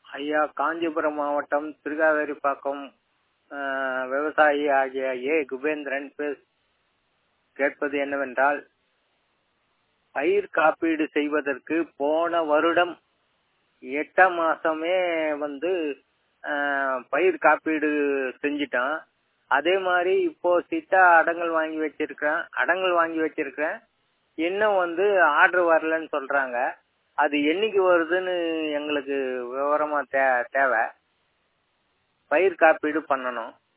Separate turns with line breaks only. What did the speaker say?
ஐயா காஞ்சிபுரம் மாவட்டம் திருகாவேரிப்பாக்கம் ஆஹ், விவசாயி ஆகிய ஏ குபேந்திரன் பேஸ் கேட்பது என்னவென்றால் பயிர் காப்பீடு செய்வதற்கு போன வருடம் எட்டாம் மாசமே வந்து ஆஹ், பயிர் காப்பீடு செஞ்சிட்டோம் அதே மாதிரி இப்போ சிட்டா அடங்கல் வாங்கி வச்சிருக்கேன் அடங்கல் வாங்கி வச்சிருக்கேன் இன்னும் வந்து ஆர்டர் வரலன்னு சொல்றாங்க அது என்னைக்கு வருதுன்னு எங்களுக்கு விவரமா தே தேவை பயிர் காப்பீடு பண்ணணும்